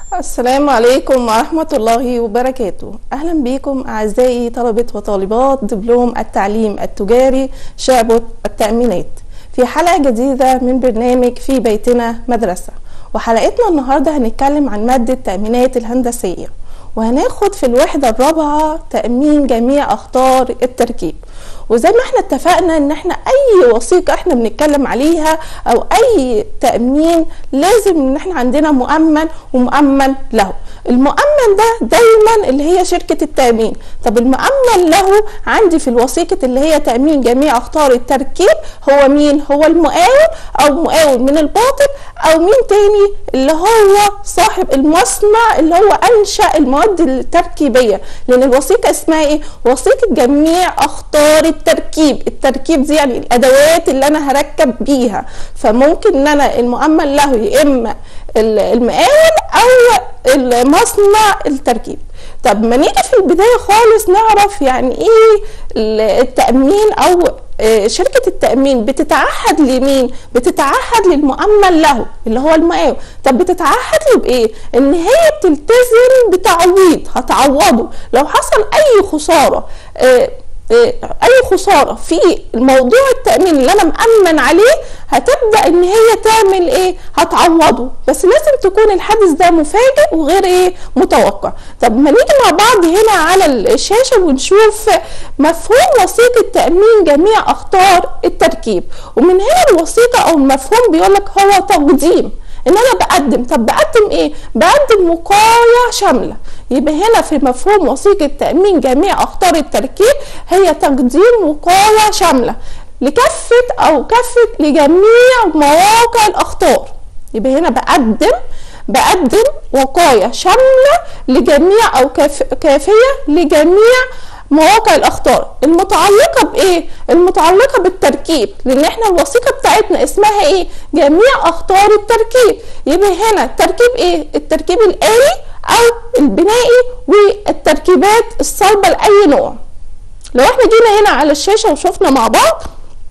السلام عليكم ورحمة الله وبركاته أهلا بكم أعزائي طلبة وطالبات دبلوم التعليم التجاري شعبة التأمينات في حلقة جديدة من برنامج في بيتنا مدرسة وحلقتنا النهاردة هنتكلم عن مادة التأمينات الهندسية وهناخد في الوحدة الرابعة تأمين جميع أخطار التركيب وزي ما احنا اتفقنا ان احنا اي وثيقة احنا بنتكلم عليها او اي تأمين لازم ان احنا عندنا مؤمن ومؤمن له المؤمن ده دايما اللي هي شركة التأمين طب المؤمن له عندي في الوثيقة اللي هي تأمين جميع أخطار التركيب هو مين هو المقاول أو مقاول من الباطن أو مين تاني اللي هو صاحب المصنع اللي هو أنشأ المواد التركيبية لأن الوثيقة اسمها إيه وثيقة جميع أخطار التركيب التركيب دي يعني الأدوات اللي أنا هركب بيها فممكن إن أنا المؤمن له يا إما المقاول أو المصنع التركيب طب ما نيجي في البداية خالص نعرف يعني ايه التأمين او شركة التأمين بتتعهد لمين؟ بتتعهد للمؤمن له اللي هو المقاول، طب بتتعهد له بإيه؟ إن هي بتلتزم بتعويض هتعوضه لو حصل أي خسارة اي خساره في الموضوع التامين اللي انا مامن عليه هتبدا ان هي تعمل ايه هتعوضه بس لازم تكون الحادث ده مفاجئ وغير ايه متوقع طب ما نيجي مع بعض هنا على الشاشه ونشوف مفهوم وثيقه تامين جميع اخطار التركيب ومن هنا الوثيقه او المفهوم بيقول لك هو تقديم ان انا بقدم طب بقدم ايه بقدم وقايه شامله يبقى هنا في مفهوم وثيقه تامين جميع اخطار التركيب هي تقديم وقايه شامله لكافه او كافه لجميع مواقع الاخطار يبقى هنا بقدم بقدم وقايه شامله لجميع او كاف كافيه لجميع مواقع الاخطار المتعلقه بايه المتعلقه بالتركيب لان احنا الوثيقه بتاعتنا اسمها ايه جميع اخطار التركيب يبقى هنا التركيب ايه التركيب الالي او البنائي والتركيبات الصلبه لاي نوع لو احنا جينا هنا على الشاشه وشفنا مع بعض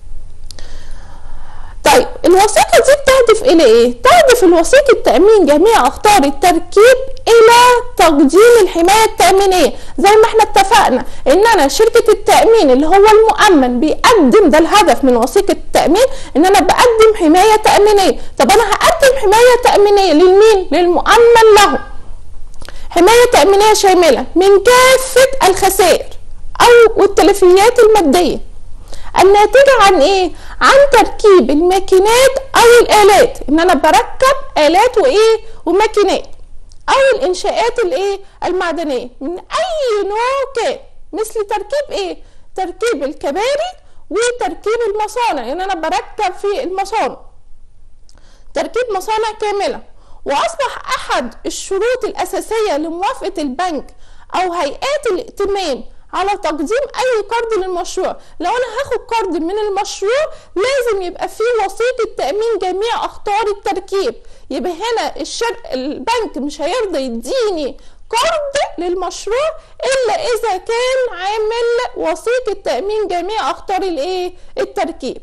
طيب الوثيقة دي بتهدف إلى إيه؟ تهدف الوثيقة تأمين جميع أخطار التركيب إلى تقديم الحماية التأمينية، زي ما إحنا اتفقنا إن أنا شركة التأمين اللي هو المؤمن بيقدم ده الهدف من وثيقة التأمين إن أنا بقدم حماية تأمينية، طب أنا هقدم حماية تأمينية لمين؟ للمؤمن له. حماية تأمينية شاملة من كافة الخسائر أو التلفيات المادية. الناتجة عن ايه؟ عن تركيب الماكينات او الالات ان انا بركب الات وايه وماكينات او الانشاءات الايه المعدنية من اي نوع كان مثل تركيب ايه؟ تركيب الكباري وتركيب المصانع يعني انا بركب في المصانع تركيب مصانع كاملة واصبح احد الشروط الاساسية لموافقة البنك او هيئات الائتمان على تقديم اي قرض للمشروع لو انا هاخد قرض من المشروع لازم يبقى فيه وثيقه تامين جميع اخطار التركيب يبقى هنا الشر... البنك مش هيرضى يديني قرض للمشروع الا اذا كان عامل وثيقه تامين جميع اخطار الايه التركيب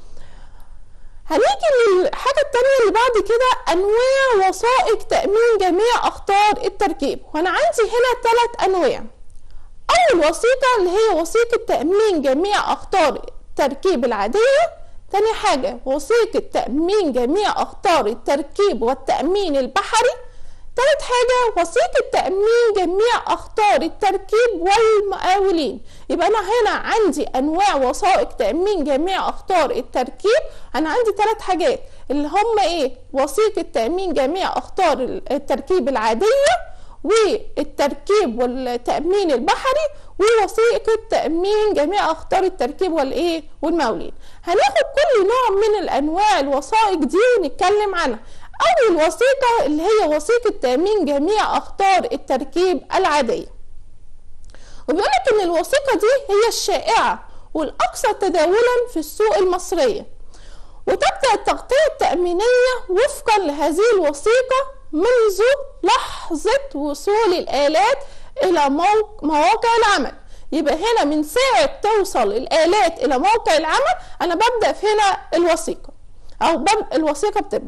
هنيجي للحاجة التانية اللي بعد كده أنواع وثائق تأمين جميع أخطار التركيب وأنا عندي هنا ثلاث أنواع أول وثيقة اللي هي وثيقة تأمين جميع أخطار التركيب العادية تاني حاجة وثيقة تأمين جميع أخطار التركيب والتأمين البحري تالت حاجة وثيقة تأمين جميع أخطار التركيب والمقاولين يبقى أنا هنا عندي أنواع وثائق تأمين جميع أخطار التركيب أنا عندي ثلاث حاجات اللي هم إيه وثيقة تأمين جميع أخطار التركيب العادية والتركيب والتأمين البحري ووثيقة تأمين جميع أخطار التركيب والإيه والمقاولين هناخد كل نوع من الأنواع الوثائق دي ونتكلم عنها أول وثيقة اللي هي وثيقة تأمين جميع أخطار التركيب العادية وبيقول لك إن الوثيقة دي هي الشائعة والأكثر تداولا في السوق المصرية وتبدأ التغطية التأمينية وفقا لهذه الوثيقة منذ لحظة وصول الآلات إلى مواقع العمل يبقى هنا من ساعة توصل الآلات إلى موقع العمل أنا ببدأ في هنا الوثيقة أو بب... الوثيقة بتبدأ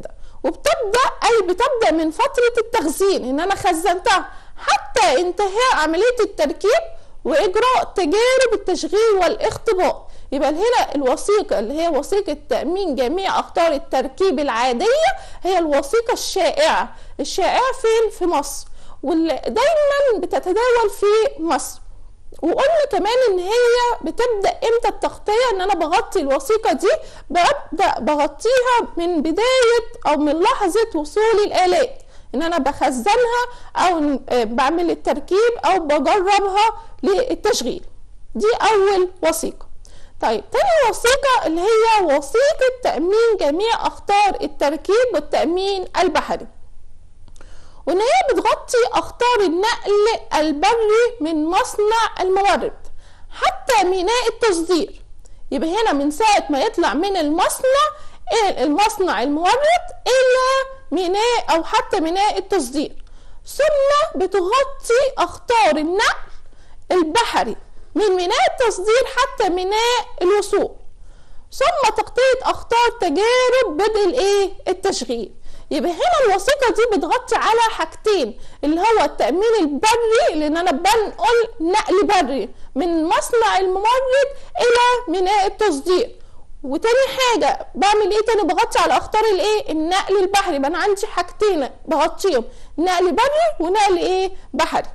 وبتبدا اي بتبدا من فتره التخزين ان انا خزنتها حتى انتهاء عمليه التركيب واجراء تجارب التشغيل والاختباء يبقى هنا الوثيقة اللي هي وثيقة تأمين جميع أخطار التركيب العادية هي الوثيقة الشائعة الشائعة فين؟ في مصر واللي دايما بتتداول في مصر وقلنا كمان ان هي بتبدا امتى التغطيه ان انا بغطي الوثيقه دي ببدا بغطيها من بدايه او من لحظه وصول الالات ان انا بخزنها او بعمل التركيب او بجربها للتشغيل دي اول وثيقه طيب تاني وثيقه اللي هي وثيقه تامين جميع اخطار التركيب والتامين البحري وان هي بتغطي اخطار النقل البري من مصنع المورد حتى ميناء التصدير يبقى هنا من ساعة ما يطلع من المصنع المصنع المورد إلى ميناء أو حتى ميناء التصدير ثم بتغطي أخطار النقل البحري من ميناء التصدير حتى ميناء الوصول ثم تغطية أخطار تجارب بدء الإيه؟ التشغيل يبقى هنا الوثيقة دي بتغطي على حاجتين اللي هو التأمين البري لأن أنا بنقل نقل بري من مصنع الممرض إلى ميناء التصدير وتاني حاجة بعمل ايه تاني بغطي على اخطار الايه النقل البحري يبقى انا عندي حاجتين بغطيهم نقل بري ونقل ايه بحري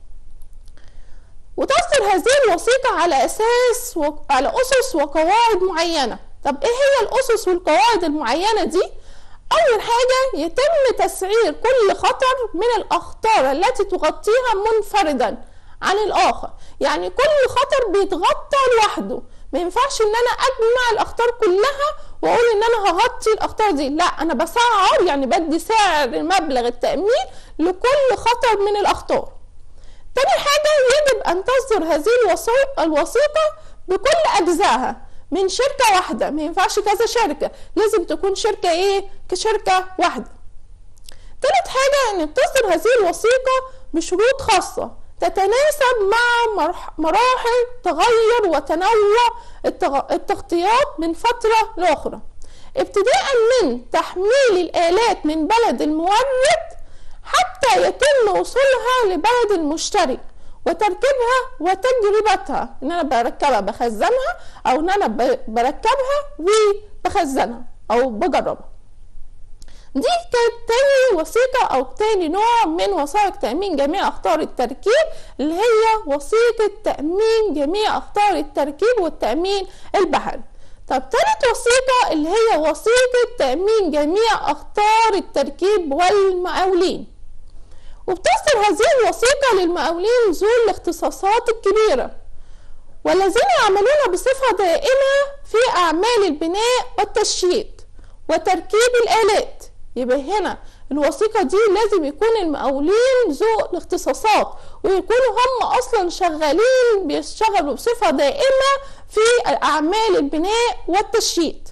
وتصدر هذه الوثيقة على اساس و... على اسس وقواعد معينة طب ايه هي الاسس والقواعد المعينة دي أول حاجة يتم تسعير كل خطر من الأخطار التي تغطيها منفردا عن الآخر يعني كل خطر بيتغطى لوحده ما ينفعش ان انا اجمع الاخطار كلها واقول ان انا هغطي الاخطار دي لا انا بسعر يعني بدي سعر مبلغ التامين لكل خطر من الاخطار تاني حاجه يجب ان تصدر هذه الوثيقه بكل اجزائها من شركة واحدة ما ينفعش كذا شركة لازم تكون شركة ايه كشركة واحدة تالت حاجة ان تصدر هذه الوثيقة بشروط خاصة تتناسب مع مراحل تغير وتنوع التغطيات من فترة لأخرى ابتداء من تحميل الآلات من بلد المورد حتى يتم وصولها لبلد المشتري وتركيبها وتجربتها ان انا بركبها بخزنها او ان انا بركبها وبخزنها او بجربها دي كانت تاني وثيقة أو تاني نوع من وثائق تأمين جميع أخطار التركيب اللي هي وثيقة تأمين جميع أخطار التركيب والتأمين البحري طب تالت وثيقة اللي هي وثيقة تأمين جميع أخطار التركيب والمقاولين وبتصدر هذه الوثيقة للمقاولين ذو الاختصاصات الكبيرة والذين يعملون بصفة دائمة في أعمال البناء والتشييد وتركيب الآلات يبقى هنا الوثيقة دي لازم يكون المقاولين ذو الاختصاصات ويكونوا هم أصلا شغالين بيشتغلوا بصفة دائمة في أعمال البناء والتشييد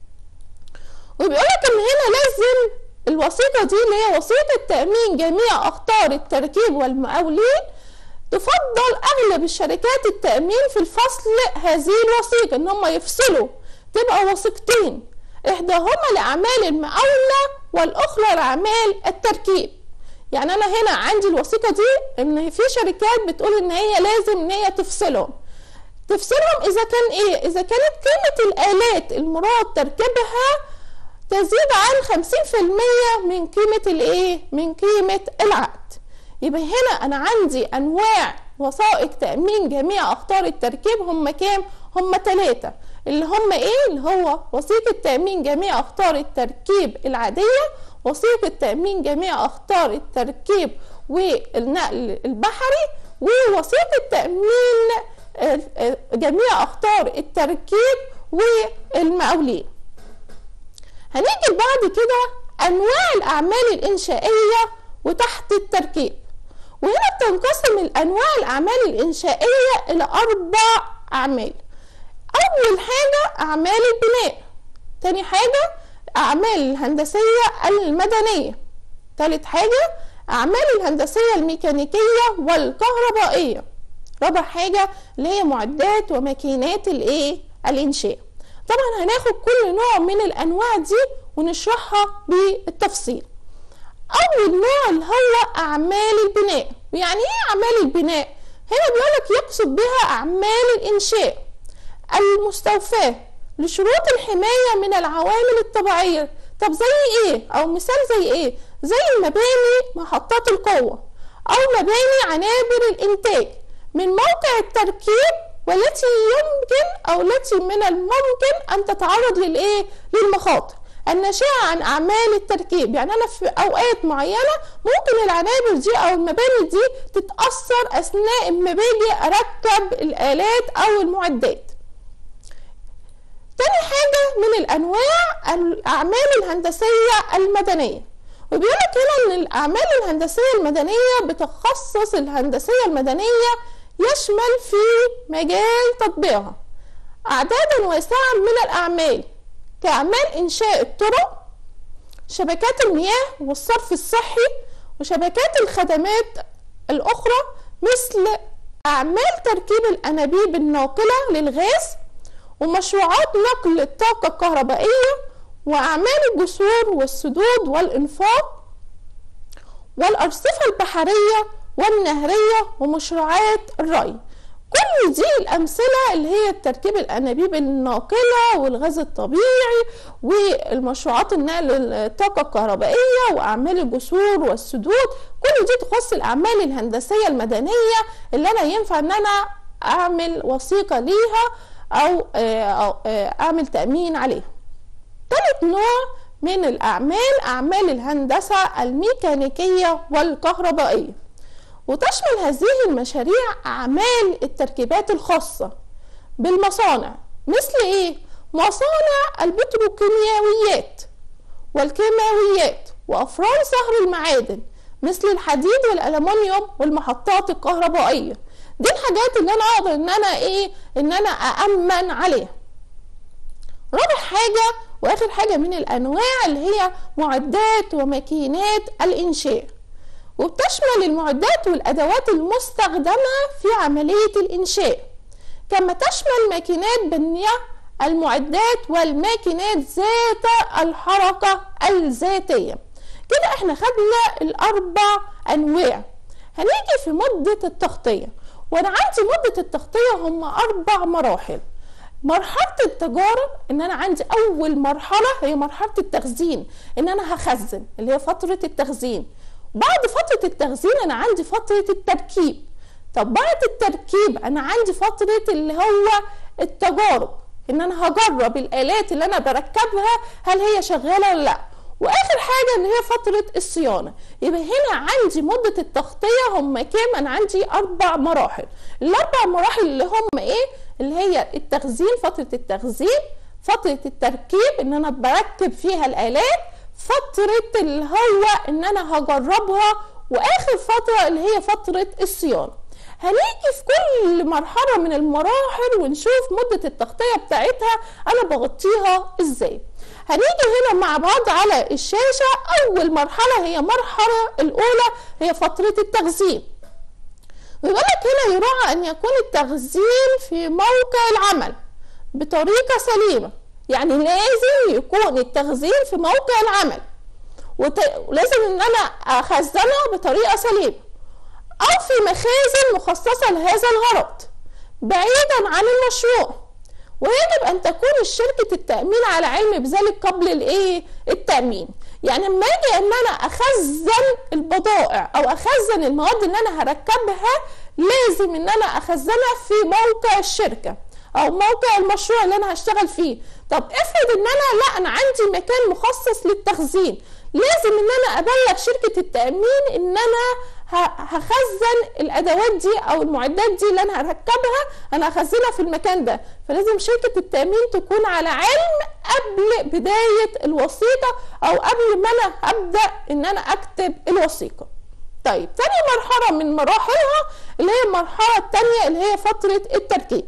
وبيقولك إن هنا لازم الوثيقة دي اللي هي وثيقة تأمين جميع أخطار التركيب والمقاولين تفضل أغلب الشركات التأمين في الفصل هذه الوثيقة إن هم يفصلوا تبقى وثيقتين إحداهما لأعمال المقاولة والأخرى لأعمال التركيب يعني أنا هنا عندي الوثيقة دي إن في شركات بتقول إن هي لازم إن هي تفصلهم تفصلهم إذا كان إيه؟ إذا كانت قيمة الآلات المراد تركيبها تزيد عن 50% من قيمة الايه؟ من قيمة العقد. يبقى هنا أنا عندي أنواع وثائق تأمين جميع أخطار التركيب هم كام؟ هم ثلاثة اللي هم إيه؟ اللي هو وثيقة تأمين جميع أخطار التركيب العادية وثيقة تأمين جميع أخطار التركيب والنقل البحري ووثيقة تأمين جميع أخطار التركيب والمقاولين هنيجي بعد كده انواع الاعمال الانشائيه وتحت التركيب وهنا بتنقسم الانواع الاعمال الانشائيه الى اربع اعمال اول حاجه اعمال البناء تاني حاجه اعمال الهندسيه المدنيه تالت حاجه اعمال الهندسيه الميكانيكيه والكهربائيه رابع حاجه اللي هي معدات وماكينات الايه الانشاء طبعا هناخد كل نوع من الانواع دي ونشرحها بالتفصيل أول نوع اللي هو أعمال البناء ويعني إيه أعمال البناء؟ هنا بيقولك يقصد بها أعمال الإنشاء المستوفاة لشروط الحماية من العوامل الطبيعية طب زي إيه؟ أو مثال زي إيه؟ زي المباني محطات القوة أو مباني عنابر الإنتاج من موقع التركيب والتي يمكن أو التي من الممكن أن تتعرض للإيه؟ للمخاطر الناشئة عن أعمال التركيب يعني أنا في أوقات معينة ممكن العنابر دي أو المباني دي تتأثر أثناء ما باجي أركب الآلات أو المعدات تاني حاجة من الأنواع الأعمال الهندسية المدنية وبيقول لك هنا ان الاعمال الهندسيه المدنيه بتخصص الهندسيه المدنيه يشمل في مجال تطبيقها اعدادا واسعه من الاعمال كاعمال انشاء الطرق شبكات المياه والصرف الصحي وشبكات الخدمات الاخرى مثل اعمال تركيب الانابيب الناقله للغاز ومشروعات نقل الطاقه الكهربائيه وأعمال الجسور والسدود والإنفاق والأرصفة البحرية والنهرية ومشروعات الري كل دي الأمثلة اللي هي تركيب الأنابيب الناقلة والغاز الطبيعي والمشروعات النقل الطاقة الكهربائية وأعمال الجسور والسدود كل دي تخص الأعمال الهندسية المدنية اللي أنا ينفع إن أنا أعمل وثيقة ليها أو أعمل تأمين عليها ثالث نوع من الأعمال أعمال الهندسة الميكانيكية والكهربائية وتشمل هذه المشاريع أعمال التركيبات الخاصة بالمصانع مثل إيه؟ مصانع البتروكيماويات والكيماويات وأفران صهر المعادن مثل الحديد والألمنيوم والمحطات الكهربائية دي الحاجات اللي أنا أقدر إن أنا إيه؟ إن أنا أأمن عليها رابع حاجة واخر حاجه من الانواع اللي هي معدات وماكينات الانشاء وبتشمل المعدات والادوات المستخدمه في عمليه الانشاء كما تشمل ماكينات بنيه المعدات والماكينات ذات الحركه الذاتيه كده احنا خدنا الاربع انواع هنيجي في مده التغطيه وانا عندي مده التغطيه هم اربع مراحل مرحلة التجارة ان انا عندي اول مرحلة هي مرحلة التخزين ان انا هخزن اللي هي فترة التخزين بعد فترة التخزين انا عندي فترة التركيب طب بعد التركيب انا عندي فترة اللي هو التجارب ان انا هجرب الالات اللي انا بركبها هل هي شغالة ولا لا واخر حاجه اللي هي فتره الصيانه يبقى هنا عندي مده التغطيه هم كام انا عندي اربع مراحل الاربع مراحل اللي هم ايه اللي هي التخزين فتره التخزين فتره التركيب ان انا بركب فيها الالات فتره اللي هو ان انا هجربها واخر فتره اللي هي فتره الصيانه هنيجي في كل مرحله من المراحل ونشوف مده التغطيه بتاعتها انا بغطيها ازاي هنيجي هنا مع بعض على الشاشة أول مرحلة هي مرحلة الأولى هي فترة التخزين ويقول لك هنا يراعى أن يكون التخزين في موقع العمل بطريقة سليمة يعني لازم يكون التخزين في موقع العمل ولازم ان انا اخزنها بطريقه سليمه او في مخازن مخصصه لهذا الغرض بعيدا عن المشروع ويجب ان تكون شركه التامين على علم بذلك قبل الايه التامين يعني لما اجي ان انا اخزن البضائع او اخزن المواد اللي انا هركبها لازم ان انا اخزنها في موقع الشركه او موقع المشروع اللي انا هشتغل فيه طب افرض ان انا لا انا عندي مكان مخصص للتخزين لازم ان انا ابلغ شركه التامين ان انا هخزن الادوات دي او المعدات دي اللي انا هركبها انا هخزنها في المكان ده فلازم شركه التامين تكون على علم قبل بدايه الوثيقه او قبل ما انا ابدا ان انا اكتب الوثيقه طيب تاني مرحله من مراحلها اللي هي المرحله الثانيه اللي هي فتره التركيب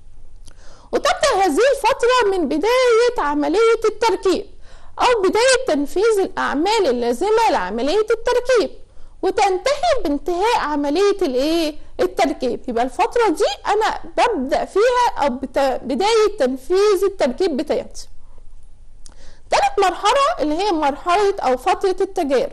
وتبدا هذه الفتره من بدايه عمليه التركيب او بدايه تنفيذ الاعمال اللازمه لعمليه التركيب وتنتهي بانتهاء عملية الايه التركيب يبقى الفترة دي انا ببدأ فيها او بداية تنفيذ التركيب بتاعتي تالت مرحلة اللي هي مرحلة أو فترة التجارب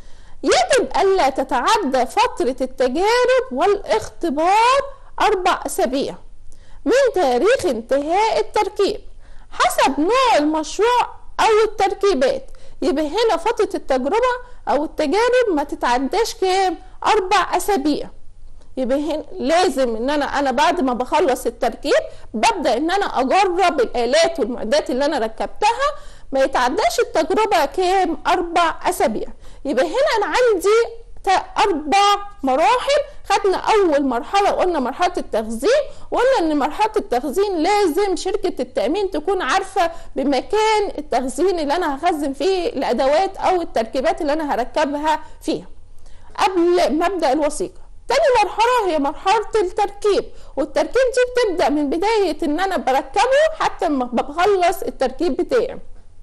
يجب ألا تتعدى فترة التجارب والاختبار أربع أسابيع من تاريخ انتهاء التركيب حسب نوع المشروع أو التركيبات يبقى هنا فترة التجربة أو التجارب ما تتعداش كام أربع أسابيع يبقى هنا لازم ان انا انا بعد ما بخلص التركيب ببدا ان انا اجرب الالات والمعدات اللي انا ركبتها ما يتعداش التجربه كام اربع اسابيع يبقى هنا انا عندي اربع مراحل خدنا اول مرحله قلنا مرحله التخزين وقلنا ان مرحله التخزين لازم شركه التامين تكون عارفه بمكان التخزين اللي انا هخزن فيه الادوات او التركيبات اللي انا هركبها فيها قبل مبدا الوثيقه تاني مرحلة هي مرحلة التركيب والتركيب دي بتبدأ من بداية ان انا بركبه حتى ما بخلص التركيب بتاعي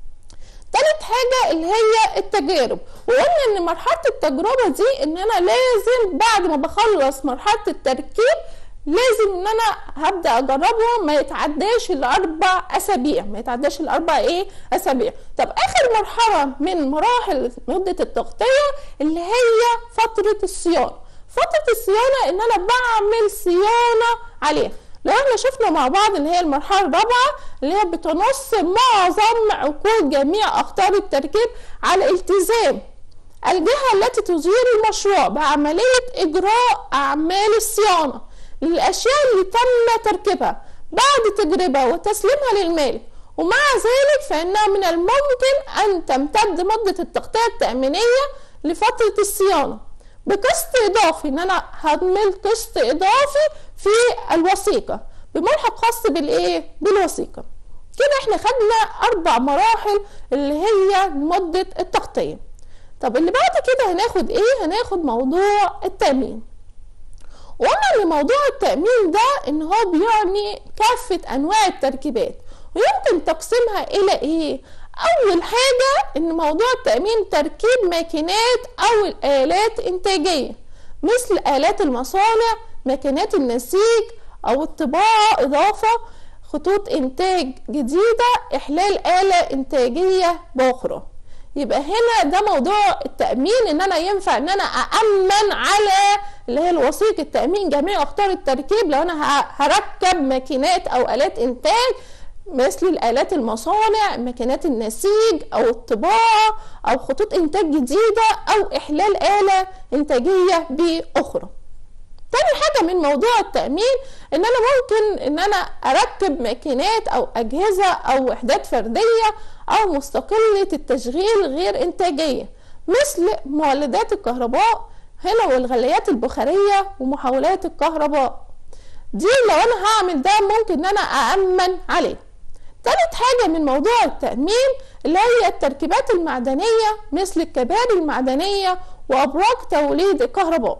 تالت حاجة اللي هي التجارب وقلنا ان مرحلة التجربة دي ان انا لازم بعد ما بخلص مرحلة التركيب لازم ان انا هبدا اجربها ما يتعداش الاربع اسابيع ما يتعداش الاربع ايه اسابيع طب اخر مرحله من مراحل مده التغطيه اللي هي فتره الصيانه فتره الصيانه ان انا بعمل صيانه عليها لو احنا شفنا مع بعض اللي هي المرحله الرابعه اللي هي بتنص معظم عقود جميع اخطار التركيب على التزام الجهه التي تدير المشروع بعمليه اجراء اعمال الصيانه للاشياء اللي تم تركيبها بعد تجربه وتسليمها للمالك ومع ذلك فإنها من الممكن أن تمتد مدة التغطية التأمينية لفترة الصيانة بقسط إضافي إن أنا هعمل قسط إضافي في الوثيقة بملحق خاص بالإيه؟ بالوثيقة كده إحنا خدنا أربع مراحل اللي هي مدة التغطية طب اللي بعد كده هناخد إيه؟ هناخد موضوع التأمين وقلنا ان موضوع التأمين ده ان هو بيعني كافة انواع التركيبات ويمكن تقسيمها الى ايه اول حاجة ان موضوع التأمين تركيب ماكينات او الالات انتاجية مثل الات المصانع ماكينات النسيج او الطباعة اضافة خطوط انتاج جديدة احلال آلة انتاجية باخرى يبقى هنا ده موضوع التأمين ان انا ينفع ان انا أأمن على اللي هي الوثيقة تأمين جميع اخطار التركيب لو انا هركب ماكينات او الات انتاج مثل الآلات المصانع ماكينات النسيج أو الطباعة أو خطوط إنتاج جديدة أو إحلال آلة إنتاجية بأخرى تاني حاجة من موضوع التأمين إن أنا ممكن إن أنا أركب ماكينات أو أجهزة أو وحدات فردية أو مستقلة التشغيل غير إنتاجية مثل مولدات الكهرباء هنا والغليات البخارية ومحولات الكهرباء دي لو أنا هعمل ده ممكن إن أنا أأمن عليه تالت حاجة من موضوع التأمين اللي هي التركيبات المعدنية مثل الكباري المعدنية وأبراج توليد الكهرباء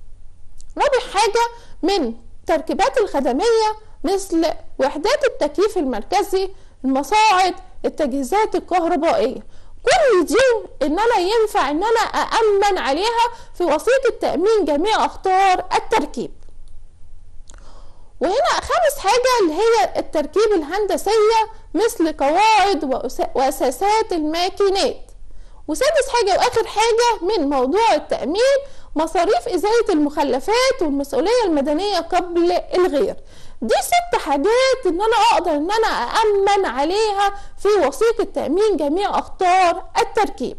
رابع حاجة من التركيبات الخدمية مثل وحدات التكييف المركزي المصاعد التجهيزات الكهربائية كل دي ان انا ينفع ان انا أأمن عليها في وثيقة تأمين جميع اخطار التركيب وهنا خامس حاجة اللي هي التركيب الهندسية مثل قواعد وأساسات الماكينات وسادس حاجة وآخر حاجة من موضوع التأمين مصاريف إزالة المخلفات والمسؤولية المدنية قبل الغير دي ست حاجات ان انا اقدر ان انا أأمن عليها في وثيقة تأمين جميع اخطار التركيب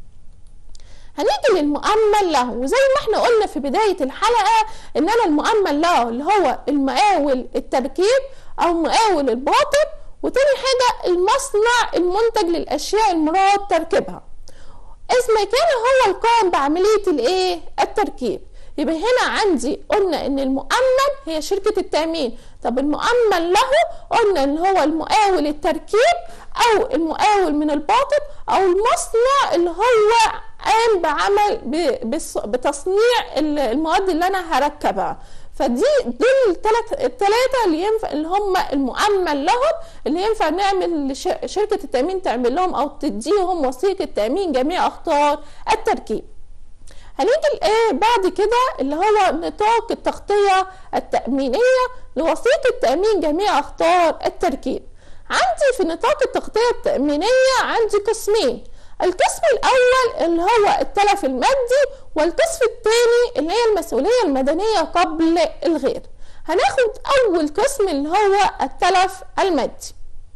هنيجي للمؤمن له وزي ما احنا قلنا في بداية الحلقة ان انا المؤمن له اللي هو المقاول التركيب او مقاول الباطن وتاني حاجة المصنع المنتج للاشياء المراد تركيبها اسم كان هو القائم بعملية الايه التركيب يبقى هنا عندي قلنا ان المؤمن هي شركة التأمين طب المؤمن له قلنا ان هو المقاول التركيب او المقاول من الباطن او المصنع اللي هو قام بعمل بتصنيع المواد اللي انا هركبها فدي دول الثلاث الثلاثه اللي ينفع اللي هم المؤمن لهم اللي ينفع نعمل شركه التامين تعمل لهم او تديهم وثيقه تامين جميع اخطار التركيب هنيجي لايه بعد كده اللي هو نطاق التغطيه التامينيه لوثيقه تامين جميع اخطار التركيب عندي في نطاق التغطية التأمينية عندي قسمين القسم الأول اللي هو التلف المادي والقسم الثاني اللي هي المسؤولية المدنية قبل الغير هناخد أول قسم اللي هو التلف المادي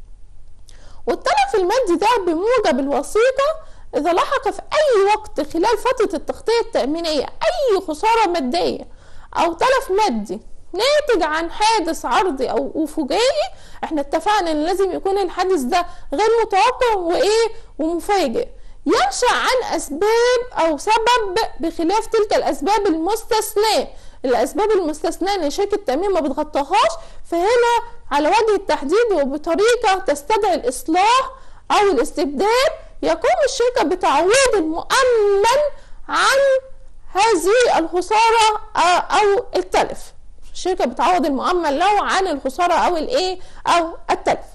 والتلف المادي ده بموجب الوثيقة إذا لحق في أي وقت خلال فترة التغطية التأمينية أي خسارة مادية أو تلف مادي ناتج عن حادث عرضي أو فجائي احنا اتفقنا ان لازم يكون الحادث ده غير متوقع وايه ومفاجئ ينشأ عن أسباب أو سبب بخلاف تلك الأسباب المستثناة الأسباب المستثناة اللي شركة التأمين ما بتغطاهاش فهنا على وجه التحديد وبطريقة تستدعي الإصلاح أو الاستبدال يقوم الشركة بتعويض المؤمن عن هذه الخسارة أو التلف الشركة بتعوض المؤمن له عن الخسارة أو الإيه أو التلف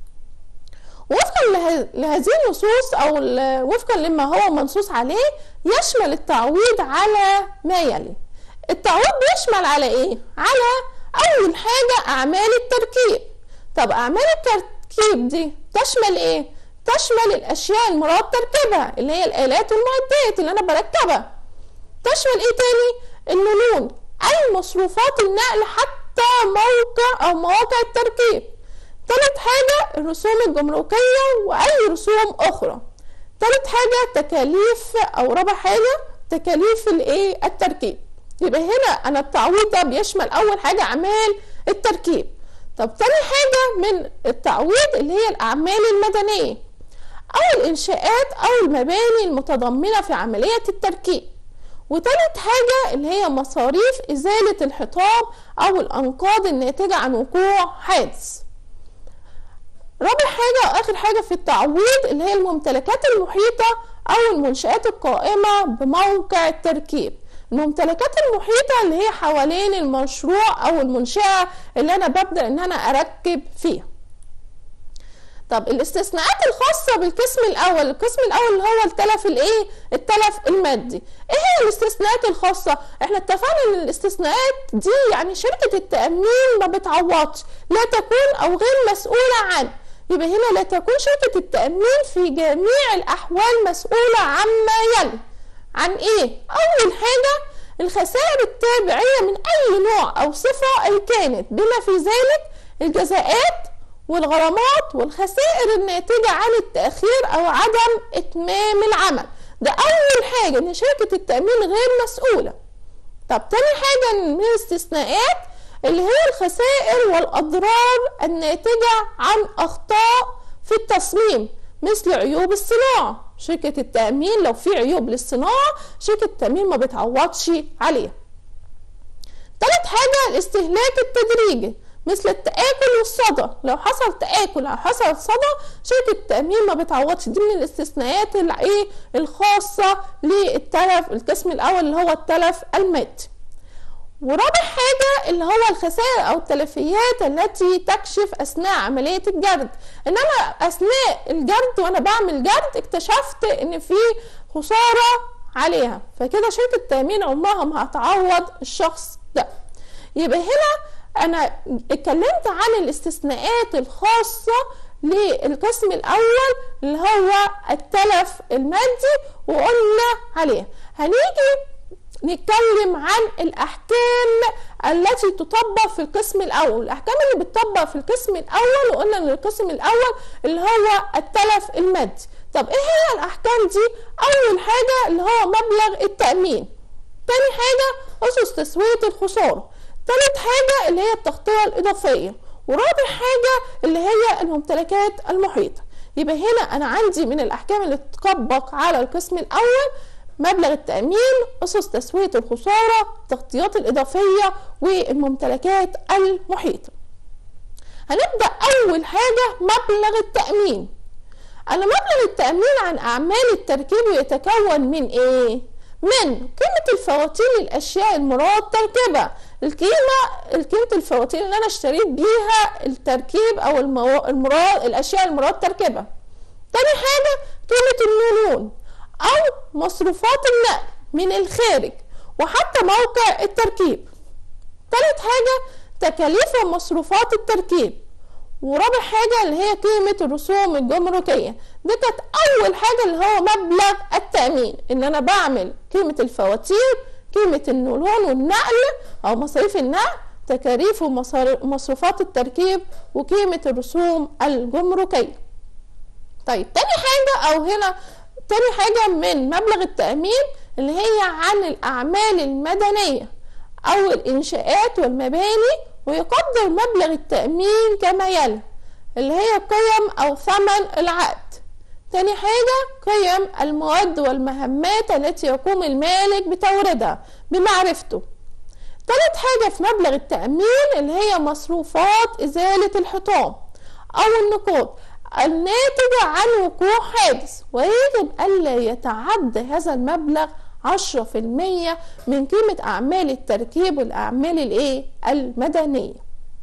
وفقا لهذه النصوص او وفقا لما هو منصوص عليه يشمل التعويض على ما يلي التعويض بيشمل على ايه على اول حاجة اعمال التركيب طب اعمال التركيب دي تشمل ايه تشمل الاشياء المراد تركيبها اللي هي الالات والمعدات اللي انا بركبها تشمل ايه تاني النلون اي مصروفات النقل حتى موقع او مواقع التركيب تالت حاجة الرسوم الجمركية وأي رسوم أخرى تالت حاجة تكاليف أو رابع حاجة تكاليف الإيه التركيب يبقى هنا أنا التعويض ده بيشمل أول حاجة أعمال التركيب طب تاني حاجة من التعويض اللي هي الأعمال المدنية أو الإنشاءات أو المباني المتضمنة في عملية التركيب وتالت حاجة اللي هي مصاريف إزالة الحطام أو الأنقاض الناتجة عن وقوع حادث رابع حاجة وآخر حاجة في التعويض اللي هي الممتلكات المحيطة أو المنشآت القائمة بموقع التركيب الممتلكات المحيطة اللي هي حوالين المشروع أو المنشأة اللي أنا ببدأ إن أنا أركب فيها طب الاستثناءات الخاصة بالقسم الأول القسم الأول اللي هو التلف الإيه التلف المادي إيه هي الاستثناءات الخاصة احنا اتفقنا إن الاستثناءات دي يعني شركة التأمين ما بتعوضش لا تكون أو غير مسؤولة عنه يبقى هنا لا تكون شركة التأمين في جميع الأحوال مسؤولة عما يلي عن إيه؟ أول حاجة الخسائر التابعية من أي نوع أو صفة أي كانت بما في ذلك الجزاءات والغرامات والخسائر الناتجة عن التأخير أو عدم إتمام العمل ده أول حاجة إن شركة التأمين غير مسؤولة طب تاني حاجة من الاستثناءات اللي هي الخسائر والأضرار الناتجة عن أخطاء في التصميم مثل عيوب الصناعة شركة التأمين لو في عيوب للصناعة شركة التأمين ما بتعوضش عليها تالت حاجة الاستهلاك التدريجي مثل التآكل والصدى لو حصل تآكل أو حصل صدى شركة التأمين ما بتعوضش دي من الاستثناءات الايه الخاصة للتلف القسم الأول اللي هو التلف المادي ورابع حاجة اللي هو الخسائر أو التلفيات التي تكشف أثناء عملية الجرد إن أنا أثناء الجرد وأنا بعمل جرد اكتشفت إن في خسارة عليها فكده شركة التأمين عمرها ما هتعوض الشخص ده يبقى هنا أنا اتكلمت عن الاستثناءات الخاصة للقسم الأول اللي هو التلف المادي وقلنا عليه هنيجي نتكلم عن الأحكام التي تطبق في القسم الأول الأحكام اللي بتطبق في القسم الأول وقلنا إن القسم الأول اللي هو التلف المادي طب إيه هي الأحكام دي؟ أول حاجة اللي هو مبلغ التأمين تاني حاجة أسس تسوية الخسارة تالت حاجة اللي هي التغطية الإضافية ورابع حاجة اللي هي الممتلكات المحيطة يبقى هنا أنا عندي من الأحكام اللي تطبق على القسم الأول مبلغ التأمين أسس تسوية الخسارة التغطيات الإضافية والممتلكات المحيطة هنبدأ أول حاجة مبلغ التأمين أنا مبلغ التأمين عن أعمال التركيب يتكون من إيه؟ من قيمة الفواتير الأشياء المراد تركيبها القيمة قيمة الفواتير اللي أنا اشتريت بيها التركيب أو المو... المراد الأشياء المراد تركيبها تاني حاجة قيمة النونون أو مصروفات النقل من الخارج وحتى موقع التركيب تالت حاجة تكاليف ومصروفات التركيب ورابع حاجة اللي هي قيمة الرسوم الجمركية دي كانت أول حاجة اللي هو مبلغ التأمين إن أنا بعمل قيمة الفواتير قيمة النولون والنقل أو مصاريف النقل تكاليف ومصروفات التركيب وقيمة الرسوم الجمركية طيب تاني حاجة أو هنا تاني حاجة من مبلغ التأمين اللي هي عن الأعمال المدنية أو الإنشاءات والمباني ويقدر مبلغ التأمين كما يلي اللي هي قيم أو ثمن العقد تاني حاجة قيم المواد والمهمات التي يقوم المالك بتوردها بمعرفته تالت حاجة في مبلغ التأمين اللي هي مصروفات إزالة الحطام أو النقود الناتجة عن وقوع حادث ويجب ألا يتعدى هذا المبلغ عشرة في المية من قيمة أعمال التركيب والأعمال الإيه المدنية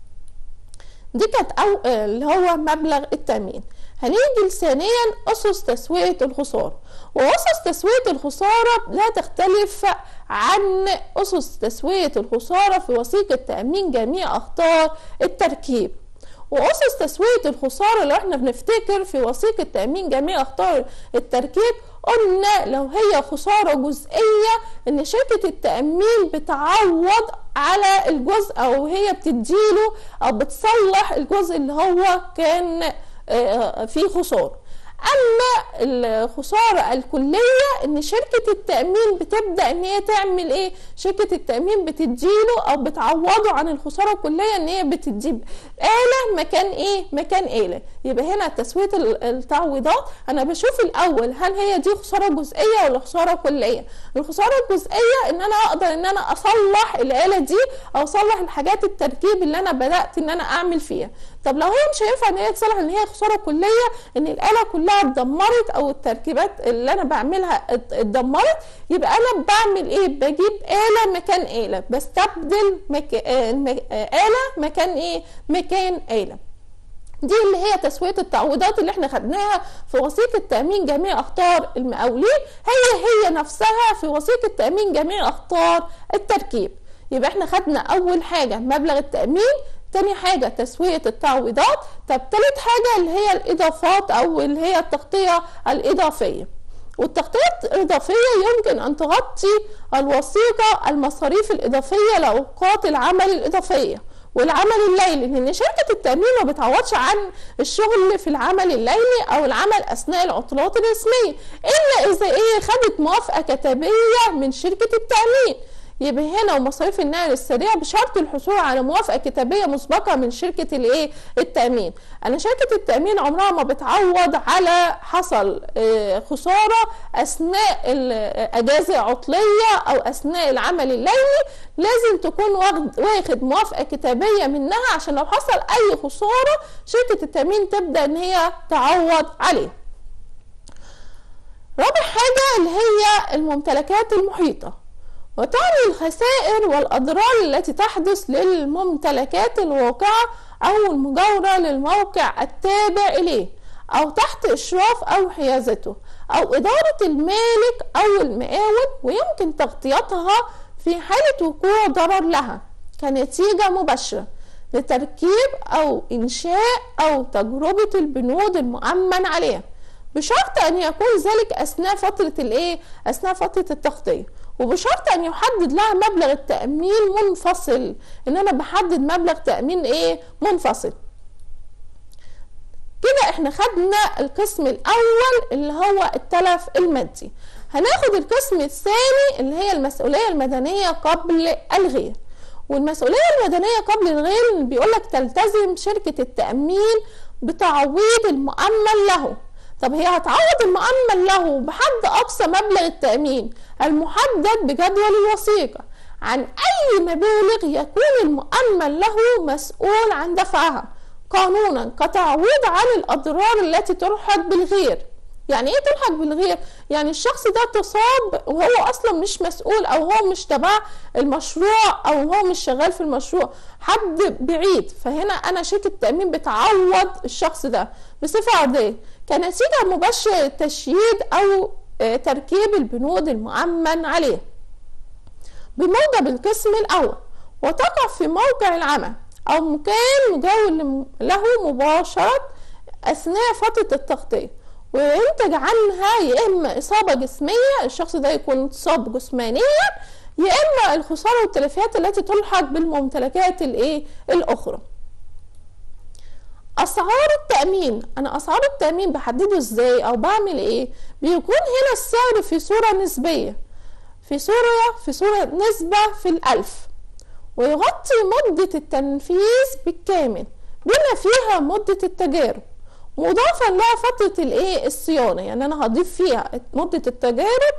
دي كانت أو اللي هو مبلغ التأمين هنيجي ثانيا أسس تسوية الخسارة وأسس تسوية الخسارة لا تختلف عن أسس تسوية الخسارة في وثيقة تأمين جميع أخطار التركيب وأسس تسوية الخسارة لو احنا بنفتكر في وثيقة تأمين جميع أخطار التركيب قلنا لو هي خسارة جزئية ان شركة التأمين بتعوض على الجزء او هي بتديله او بتصلح الجزء اللي هو كان فيه خسارة اما الخساره الكليه ان شركه التامين بتبدا ان هي تعمل ايه شركه التامين بتديله او بتعوضه عن الخساره الكليه ان هي بتدي اله مكان ايه مكان اله يبقى هنا تسويه التعويضات انا بشوف الاول هل هي دي خساره جزئيه ولا خساره كليه الخساره الجزئيه ان انا اقدر ان انا اصلح الاله دي او اصلح الحاجات التركيب اللي انا بدات ان انا اعمل فيها طب لو هي مش هينفع ان هي تصلح ان هي خساره كليه ان الاله كلها اتدمرت او التركيبات اللي انا بعملها اتدمرت يبقى انا بعمل ايه بجيب اله مكان اله بستبدل مك... اله مكان ايه مكان اله دي اللي هي تسويه التعويضات اللي احنا خدناها في وثيقه تامين جميع اخطار المقاولين هي هي نفسها في وثيقه تامين جميع اخطار التركيب يبقى احنا خدنا اول حاجه مبلغ التامين تاني حاجة تسوية التعويضات طب تالت حاجة اللي هي الإضافات أو اللي هي التغطية الإضافية والتغطية الإضافية يمكن أن تغطي الوثيقة المصاريف الإضافية لأوقات العمل الإضافية والعمل الليلي لان شركه التامين ما بتعوضش عن الشغل في العمل الليلي او العمل اثناء العطلات الرسميه الا اذا ايه خدت موافقه كتابيه من شركه التامين يبقى هنا ومصاريف النقل السريع بشرط الحصول على موافقه كتابيه مسبقه من شركه الايه التامين انا شركه التامين عمرها ما بتعوض على حصل خساره اثناء الاجازه عطليه او اثناء العمل الليلي لازم تكون واخد واخد موافقه كتابيه منها عشان لو حصل اي خساره شركه التامين تبدا ان هي تعوض عليه رابع حاجه اللي هي الممتلكات المحيطه وتعني الخسائر والأضرار التي تحدث للممتلكات الواقعة أو المجاورة للموقع التابع إليه أو تحت إشراف أو حيازته أو إدارة المالك أو المقاول ويمكن تغطيتها في حالة وقوع ضرر لها كنتيجة مباشرة لتركيب أو إنشاء أو تجربة البنود المؤمن عليها بشرط أن يكون ذلك أثناء فترة الإيه؟ أثناء فترة التغطية وبشرط ان يحدد لها مبلغ التامين منفصل ان انا بحدد مبلغ تامين ايه منفصل كده احنا خدنا القسم الاول اللي هو التلف المادي هناخد القسم الثاني اللي هي المسؤوليه المدنيه قبل الغير والمسؤوليه المدنيه قبل الغير بيقول لك تلتزم شركه التامين بتعويض المؤمن له طب هي هتعوض المؤمن له بحد اقصى مبلغ التامين المحدد بجدول الوثيقه عن اي مبالغ يكون المؤمن له مسؤول عن دفعها قانونا كتعويض عن الاضرار التي تلحق بالغير يعني ايه تلحق بالغير يعني الشخص ده تصاب وهو اصلا مش مسؤول او هو مش تبع المشروع او هو مش شغال في المشروع حد بعيد فهنا انا شركه التامين بتعوض الشخص ده بصفه عاديه كنتيجه مباشره للتشييد او تركيب البنود المؤمن عليه بموجب القسم الاول وتقع في موقع العمل أو مكان مجاور له مباشرة أثناء فترة التغطية وينتج عنها يا إما إصابة جسمية الشخص ده يكون اتصاب جسمانيا يا إما الخسارة والتلفيات التي تلحق بالممتلكات الإيه الأخرى اسعار التامين انا اسعار التامين بحدده ازاي او بعمل ايه بيكون هنا السعر في صوره نسبيه في صوره في صوره نسبه في الالف ويغطي مده التنفيذ بالكامل بما فيها مده التجارب مضافا لها فترة الايه الصيانة يعني انا هضيف فيها مدة التجارب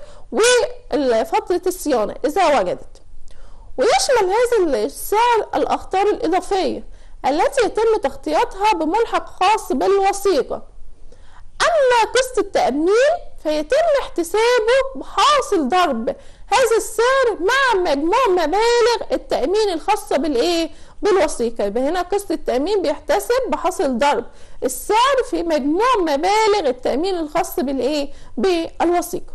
وفترة الصيانة اذا وجدت ويشمل هذا السعر الاخطار الاضافية التي يتم تغطيتها بملحق خاص بالوثيقة أما قسط التأمين فيتم احتسابه بحاصل ضرب هذا السعر مع مجموع مبالغ التأمين الخاصة بالإيه؟ بالوثيقة يبقى هنا قسط التأمين بيحتسب بحاصل ضرب السعر في مجموع مبالغ التأمين الخاص بالإيه؟ بالوثيقة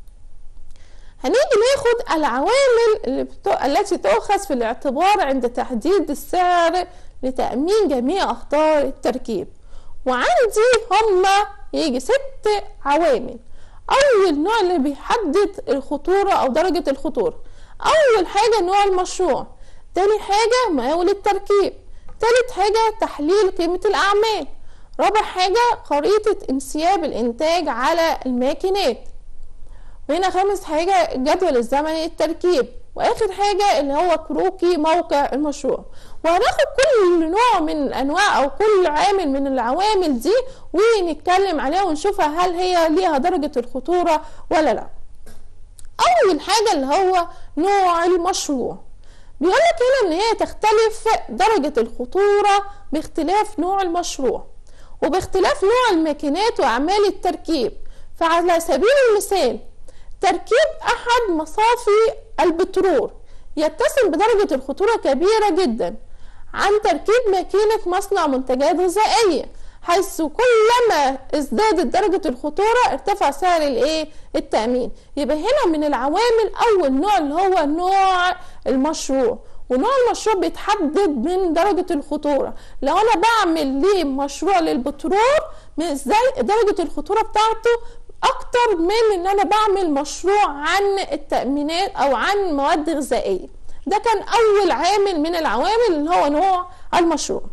هنيجي ناخد العوامل اللي بتو... التي تؤخذ في الاعتبار عند تحديد السعر لتأمين جميع أخطار التركيب وعندي هما يجي ست عوامل أول نوع اللي بيحدد الخطورة أو درجة الخطورة أول حاجة نوع المشروع تاني حاجة مقاول التركيب تالت حاجة تحليل قيمة الأعمال رابع حاجة خريطة انسياب الإنتاج على الماكينات وهنا خامس حاجة الجدول الزمني للتركيب واخر حاجة اللي هو كروكي موقع المشروع وهناخد كل نوع من الانواع او كل عامل من العوامل دي ونتكلم عليها ونشوفها هل هي ليها درجة الخطورة ولا لا اول حاجة اللي هو نوع المشروع بيقول لك هنا ان هي تختلف درجة الخطورة باختلاف نوع المشروع وباختلاف نوع الماكينات واعمال التركيب فعلى سبيل المثال تركيب احد مصافي البترول يتسم بدرجة الخطورة كبيرة جدا عن تركيب ماكينة مصنع منتجات غذائية حيث كلما ازدادت درجة الخطورة ارتفع سعر الايه التأمين يبقى هنا من العوامل اول نوع اللي هو نوع المشروع ونوع المشروع بيتحدد من درجة الخطورة لو انا بعمل ليه مشروع للبترول ازاي درجة الخطورة بتاعته اكتر من ان انا بعمل مشروع عن التأمينات او عن مواد غذائية ده كان اول عامل من العوامل اللي هو نوع المشروع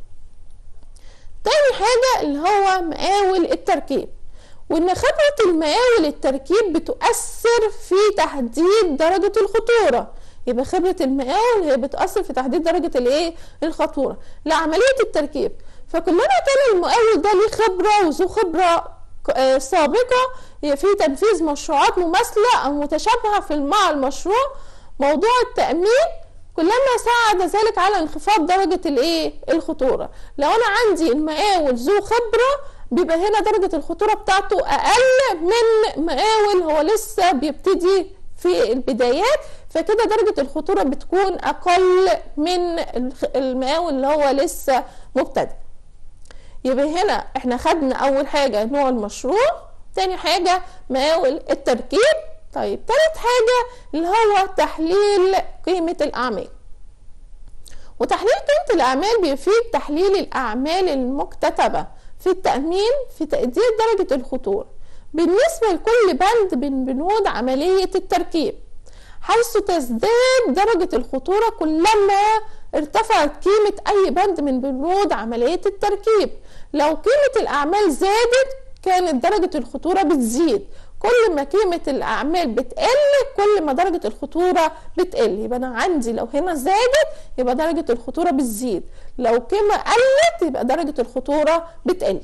تاني حاجة اللي هو مقاول التركيب وان خبرة المقاول التركيب بتؤثر في تحديد درجة الخطورة يبقى خبرة المقاول هي بتأثر في تحديد درجة الايه الخطورة لعملية التركيب فكلما كان المقاول ده ليه خبرة وذو خبرة سابقة في تنفيذ مشروعات مماثلة أو متشابهة في مع المشروع موضوع التأمين كلما ساعد ذلك على انخفاض درجة الايه الخطورة لو انا عندي المقاول ذو خبرة بيبقى هنا درجة الخطورة بتاعته اقل من مقاول هو لسه بيبتدي في البدايات فكده درجة الخطورة بتكون اقل من المقاول اللي هو لسه مبتدئ يبقى هنا احنا خدنا اول حاجة نوع المشروع تاني حاجة مقاول التركيب طيب تالت حاجة اللي هو تحليل قيمة الأعمال وتحليل قيمة الأعمال بيفيد تحليل الأعمال المكتتبة في التأمين في تقدير درجة الخطورة بالنسبة لكل بند من بنود عملية التركيب حيث تزداد درجة الخطورة كلما ارتفعت قيمة أي بند من بنود عملية التركيب لو قيمة الأعمال زادت كانت درجة الخطورة بتزيد كل ما قيمة الأعمال بتقل كل ما درجة الخطورة بتقل يبقى أنا عندي لو هنا زادت يبقى درجة الخطورة بتزيد لو قيمة قلت يبقى درجة الخطورة بتقل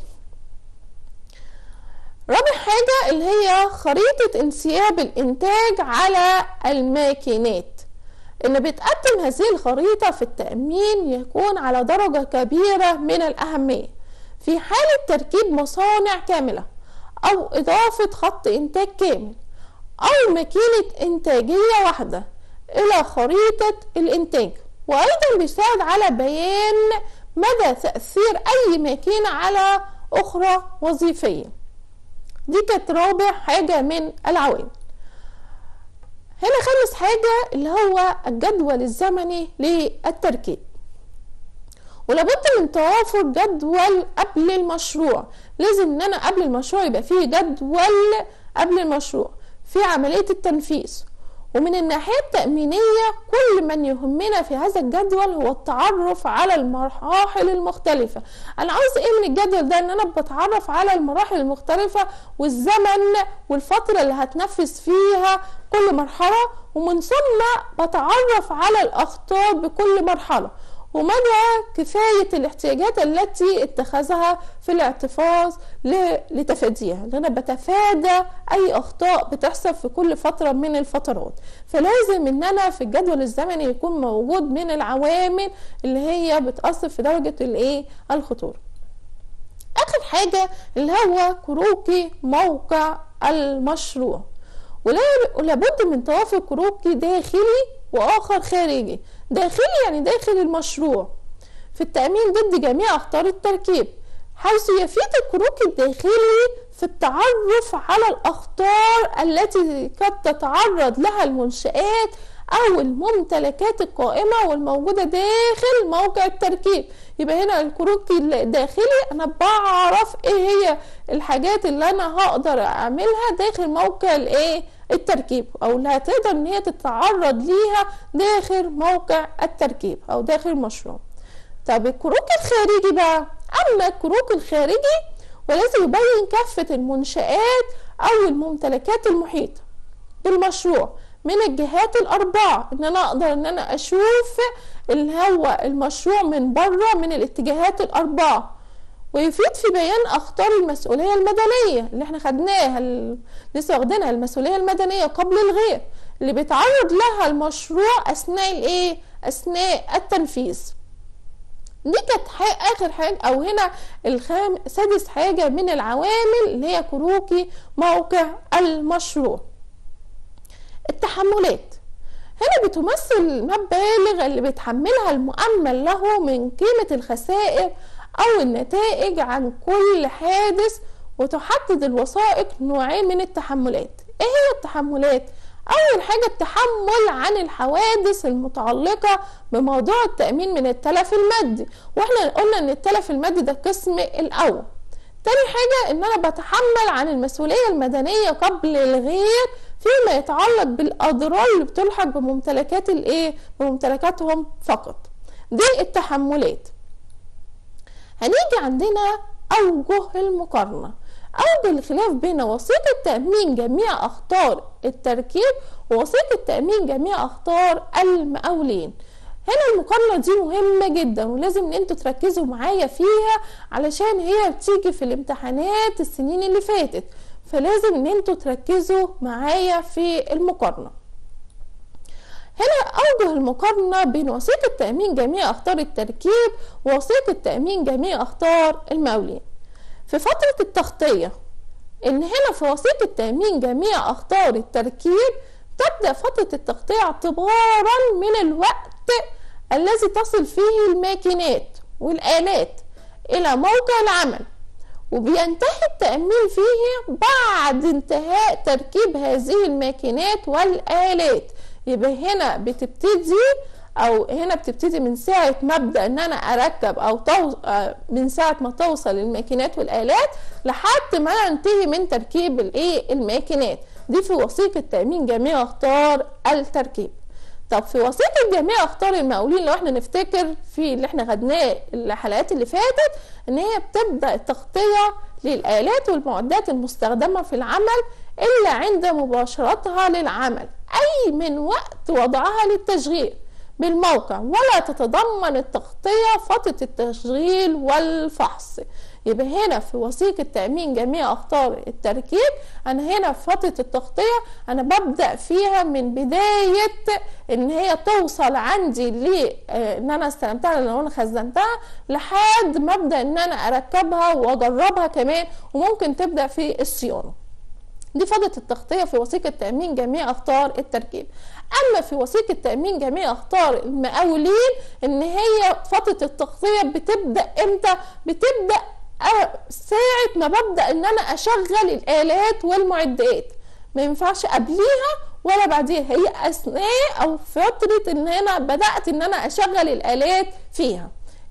رابع حاجة اللي هي خريطة انسياب الإنتاج على الماكينات إن بتقدم هذه الخريطة في التأمين يكون على درجة كبيرة من الأهمية في حالة تركيب مصانع كاملة أو إضافة خط إنتاج كامل أو ماكينة إنتاجية واحدة إلى خريطة الإنتاج وأيضا بيساعد على بيان مدى تأثير أي ماكينة على أخرى وظيفية دي كانت رابع حاجة من العوامل هنا خامس حاجة اللي هو الجدول الزمني للتركيب ولابد من توافر جدول قبل المشروع لازم ان انا قبل المشروع يبقى فيه جدول قبل المشروع في عملية التنفيذ ومن الناحية التأمينية كل من يهمنا في هذا الجدول هو التعرف على المراحل المختلفة أنا عاوز إيه من الجدول ده إن أنا بتعرف على المراحل المختلفة والزمن والفترة اللي هتنفذ فيها كل مرحلة ومن ثم بتعرف على الأخطار بكل مرحلة ومدى كفاية الاحتياجات التي اتخذها في الاعتفاظ لتفاديها لأن أنا بتفادى أي أخطاء بتحصل في كل فترة من الفترات فلازم إن أنا في الجدول الزمني يكون موجود من العوامل اللي هي بتأثر في درجة الإيه الخطورة آخر حاجة اللي هو كروكي موقع المشروع ولابد من توافر كروكي داخلي واخر خارجي داخلي يعني داخل المشروع في التأمين ضد جميع أخطار التركيب حيث يفيد الكروك الداخلي في التعرف على الأخطار التي قد تتعرض لها المنشآت أو الممتلكات القائمة والموجودة داخل موقع التركيب يبقى هنا الكروك الداخلي أنا بعرف إيه هي الحاجات اللي أنا هقدر أعملها داخل موقع الإيه التركيب او اللي هتقدر ان هي تتعرض ليها داخل موقع التركيب او داخل المشروع طب الكروك الخارجي بقى اما الكروك الخارجي ولازم يبين كافة المنشآت او الممتلكات المحيطة بالمشروع من الجهات الأربعة إن أنا أقدر إن أنا أشوف اللي هو المشروع من بره من الاتجاهات الأربعة ويفيد في بيان اخطار المسؤوليه المدنيه اللي احنا خدناها لسه واخدينها المسؤوليه المدنيه قبل الغير اللي بيتعرض لها المشروع اثناء الايه اثناء التنفيذ دي كانت اخر حاجه او هنا الخام سادس حاجه من العوامل اللي هي كروكي موقع المشروع التحملات هنا بتمثل المبالغ اللي بيتحملها المؤمن له من قيمة الخسائر أو النتائج عن كل حادث وتحدد الوثائق نوعين من التحملات ايه هي التحملات اول حاجة التحمل عن الحوادث المتعلقة بموضوع التأمين من التلف المادي واحنا قلنا ان التلف المادي ده القسم الاول تاني حاجة ان انا بتحمل عن المسؤولية المدنية قبل الغير فيما يتعلق بالاضرار اللي بتلحق بممتلكات الايه بممتلكاتهم فقط دي التحملات هنيجي عندنا أوجه المقارنة أوجه الخلاف بين وثيقة تأمين جميع أخطار التركيب ووثيقة تأمين جميع أخطار المقاولين هنا المقارنة دي مهمة جدا ولازم ان انتوا تركزوا معايا فيها علشان هي بتيجي في الامتحانات السنين اللي فاتت فلازم ان انتوا تركزوا معايا في المقارنة هنا أوجه المقارنة بين وثيقة تأمين جميع أخطار التركيب ووثيقة تأمين جميع أخطار المولين في فترة التغطية إن هنا في وثيقة تأمين جميع أخطار التركيب تبدأ فترة التغطية اعتبارا من الوقت الذي تصل فيه الماكينات والآلات إلى موقع العمل وبينتهي التأمين فيه بعد انتهاء تركيب هذه الماكينات والآلات يبقى هنا بتبتدي او هنا بتبتدي من ساعه ما ابدا ان انا اركب او تو... آه، من ساعه ما توصل الماكينات والالات لحد ما انتهي من تركيب الايه الماكينات دي في وثيقه تامين جميع اخطار التركيب طب في وثيقه جميع اخطار المقاولين لو احنا نفتكر في اللي احنا خدناه الحلقات اللي فاتت ان هي بتبدا التغطيه للالات والمعدات المستخدمه في العمل الا عند مباشرتها للعمل أي من وقت وضعها للتشغيل بالموقع ولا تتضمن التغطية فترة التشغيل والفحص يبقى هنا في وثيقة تأمين جميع أخطار التركيب أنا هنا في فترة التغطية أنا ببدأ فيها من بداية إن هي توصل عندي ل آه، إن أنا استلمتها لو أنا خزنتها لحد ما أبدأ إن أنا أركبها وأجربها كمان وممكن تبدأ في الصيانة دي فترة التغطية في وثيقة تأمين جميع أخطار التركيب أما في وثيقة تأمين جميع أخطار المقاولين إن هي فترة التغطية بتبدأ إمتى؟ بتبدأ ساعة ما ببدأ إن أنا أشغل الآلات والمعدات ما ينفعش قبليها ولا بعديها هي أثناء أو فترة إن أنا بدأت إن أنا أشغل الآلات فيها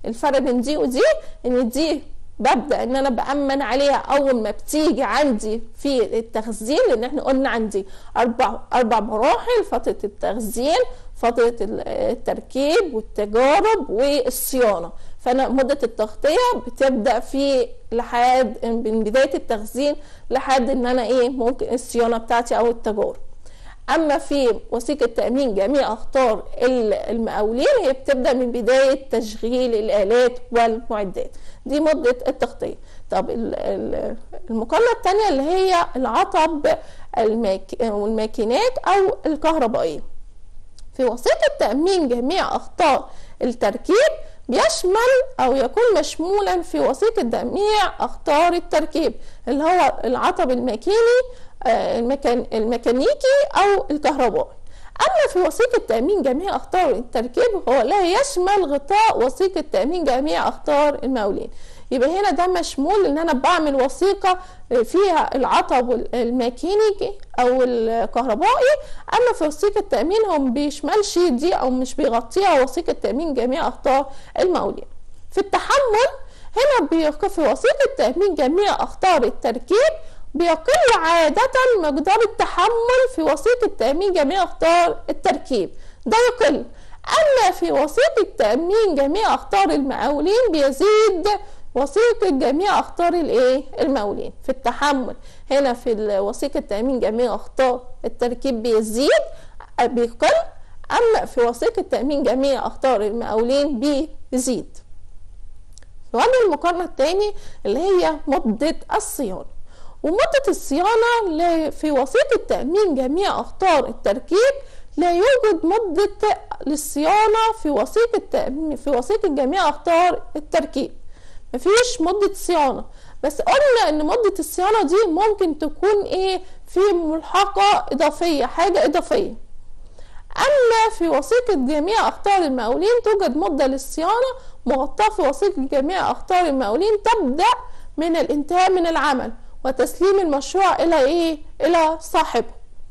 الفرق بين دي ودي ان دي ببدا ان انا بامن عليها اول ما بتيجي عندي في التخزين لان احنا قلنا عندي اربع اربع مراحل فتره التخزين فتره التركيب والتجارب والصيانه فانا مده التغطيه بتبدا في لحد من بدايه التخزين لحد ان انا ايه ممكن الصيانه بتاعتي او التجارب اما في وثيقه تامين جميع اخطار المقاولين هي بتبدا من بدايه تشغيل الالات والمعدات دي مده التغطيه طب المقارنه الثانيه اللي هي العطب والماكينات او الكهربائيه في وثيقه تامين جميع اخطار التركيب بيشمل او يكون مشمولا في وثيقه جميع اخطار التركيب اللي هو العطب الماكيني المكان الميكانيكي او الكهربائي اما في وثيقه تامين جميع اخطار التركيب هو لا يشمل غطاء وثيقه تامين جميع اخطار المقاولين يبقى هنا ده مشمول ان انا بعمل وثيقه فيها العطب الميكانيكي او الكهربائي اما في وثيقه تامين هم بيشملش دي او مش بيغطيها وثيقه تامين جميع اخطار المقاولين في التحمل هنا بيقف في وثيقه تامين جميع اخطار التركيب بيقل عادة مقدار التحمل في وثيقة تأمين جميع أخطار التركيب ده يقل أما في وثيقة تأمين جميع أخطار المقاولين بيزيد وثيقة جميع أخطار الإيه؟ المقاولين في التحمل هنا في وثيقة تأمين جميع أخطار التركيب بيزيد بيقل أما في وثيقة تأمين جميع أخطار المقاولين بيزيد سؤال المقارنة الثاني اللي هي مدة الصيانة ومدة الصيانة في وثيقة تأمين جميع أخطار التركيب لا يوجد مدة للصيانة في وثيقة تأمين في وثيقة جميع أخطار التركيب مفيش مدة صيانة بس قلنا ان مدة الصيانة دي ممكن تكون ايه في ملحقة اضافية حاجة اضافية اما في وثيقة جميع اخطار المقاولين توجد مدة للصيانة مغطاة في وثيقة جميع اخطار المقاولين تبدأ من الانتهاء من العمل وتسليم المشروع الى ايه الى صاحبه